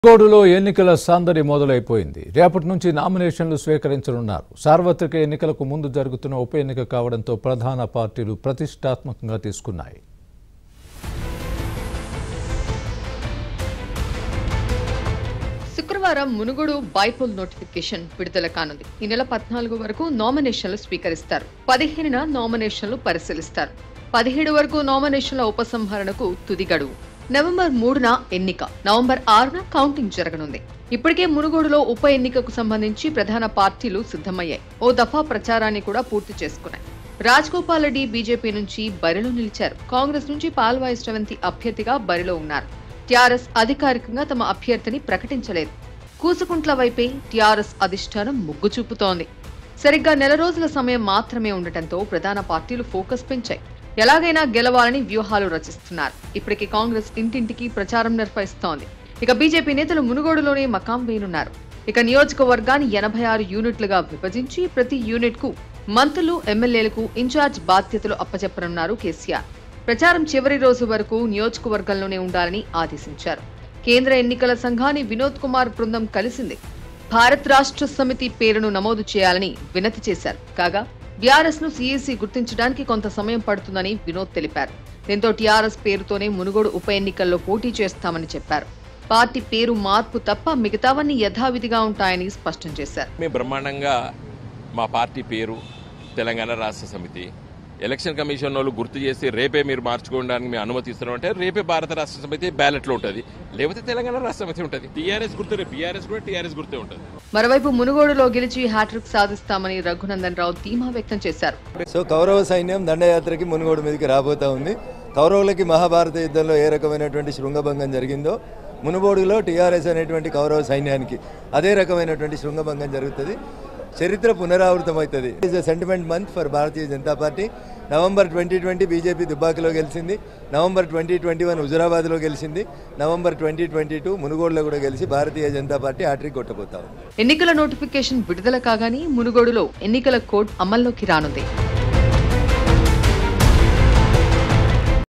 కోడులో ఎన్నికల సందడి మొదలైపోయింది రేపటి నుంచి నామినేషన్లు స్వీకరించనున్నారు సార్వత్రిక ఎన్నికలకు ముందు జరుగుతున్న ఉప ఎన్నిక కావడంతో ప్రధాన పార్టీలు ప్రతిష్టాత్మకంగా తీసుకున్నాయి శుక్రవారం మునుగోడు బైపోల్ నోటిఫికేషన్ విడుదల కానుంది ఈ నెల పద్నాలుగు వరకు నామినేషన్లు స్వీకరిస్తారు పదిహేనున నామినేషన్లు పరిశీలిస్తారు పదిహేడు వరకు నామినేషన్ల ఉపసంహరణకు తుది గడువు నవంబర్ మూడున ఎన్నిక నవంబర్ ఆరున కౌంటింగ్ జరగనుంది ఇప్పటికే మునుగోడులో ఉప ఎన్నికకు సంబంధించి ప్రధాన పార్టీలు సిద్ధమయ్యాయి ఓ దఫా ప్రచారాన్ని కూడా పూర్తి చేసుకున్నాయి రాజ్గోపాల్ రెడ్డి బీజేపీ నుంచి బరిలో నిలిచారు కాంగ్రెస్ నుంచి పాల్వాయి శ్రవంతి అభ్యర్థిగా బరిలో ఉన్నారు టీఆర్ఎస్ అధికారికంగా తమ అభ్యర్థిని ప్రకటించలేదు కూసుకుంట్ల వైపే టీఆర్ఎస్ అధిష్టానం మొగ్గు చూపుతోంది సరిగ్గా నెల రోజుల సమయం మాత్రమే ఉండటంతో ప్రధాన పార్టీలు ఫోకస్ పెంచాయి ఎలాగైనా గెలవాలని వ్యూహాలు రచిస్తున్నారు ఇప్పటికే కాంగ్రెస్ ఇంటింటికి ప్రచారం నిర్వహిస్తోంది ఇక బీజేపీ నేతలు మునుగోడులోనే మకాం వేయనున్నారు ఇక నియోజకవర్గాన్ని ఎనభై ఆరు యూనిట్లుగా విభజించి ప్రతి యూనిట్ కు మంత్రులు ఎమ్మెల్యేలకు ఇన్ఛార్జ్ బాధ్యతలు అప్పచెప్పనున్నారు కేసీఆర్ ప్రచారం చివరి రోజు వరకు నియోజకవర్గంలోనే ఉండాలని ఆదేశించారు కేంద్ర ఎన్నికల సంఘాన్ని వినోద్ కుమార్ బృందం కలిసింది భారత్ రాష్ట్ర సమితి పేరును నమోదు చేయాలని వినతి చేశారు కాగా బీఆర్ఎస్ ను సీఈసీ గుర్తించడానికి కొంత సమయం పడుతుందని వినోద్ తెలిపారు దీంతో టీఆర్ఎస్ పేరుతోనే మునుగోడు ఉప ఎన్నికల్లో పోటీ చేస్తామని చెప్పారు పార్టీ పేరు మార్పు తప్ప మిగతావన్నీ యథావిధిగా ఉంటాయని స్పష్టం చేశారు మేము బ్రహ్మాండంగా మా పార్టీ పేరు తెలంగాణ రాష్ట్ర సమితి ఎలక్షన్ కమిషన్ వాళ్ళు గుర్తు చేసి రేపే మీరు మార్చుకోవడానికి మేము అనుమతిస్తున్నాం అంటే రేపే భారత రాష్ట్ర సమితి బ్యాలెట్లో ఉంటుంది లేకపోతే తెలంగాణ రాష్ట్ర సమితి ఉంటుంది టీఆర్ఎస్ గుర్తు రేపు బీఆర్ఎస్ కూడా టీఆర్ఎస్ గుర్తే ఉంటుంది మరోవైపు మునుగోడులో గెలిచి హ్యాట్రిక్ సాధిస్తామని రఘునందన్ రావు ధీమా వ్యక్తం చేశారు సో కౌరవ సైన్యం దండయాత్రకి మునుగోడు మీదకి రాబోతా ఉంది కౌరవులకి మహాభారత యుద్ధంలో ఏ రకమైనటువంటి శృంగభంగం జరిగిందో మునుగోడులో టీఆర్ఎస్ అనేటువంటి కౌరవ సైన్యానికి అదే రకమైనటువంటి శృంగభంగం జరుగుతుంది చరిత్ర పునరావృతమవుతుంది is a sentiment month for Bharatiya Janata Party November twenty twenty BJP దుబ్బాకలో గెలిచింది నవంబర్ ట్వంటీ ట్వంటీ వన్ హుజురాబాద్లో గెలిచింది నవంబర్ ట్వంటీ ట్వంటీ టూ మునుగోడులో కూడా గెలిచి భారతీయ జనతా పార్టీ హ్యాట్రిక్ కొట్టబోతా ఉంది ఎన్నికల నోటిఫికేషన్ విడుదల కాగానే మునుగోడులో ఎన్నికల కోడ్ అమల్లోకి రానుంది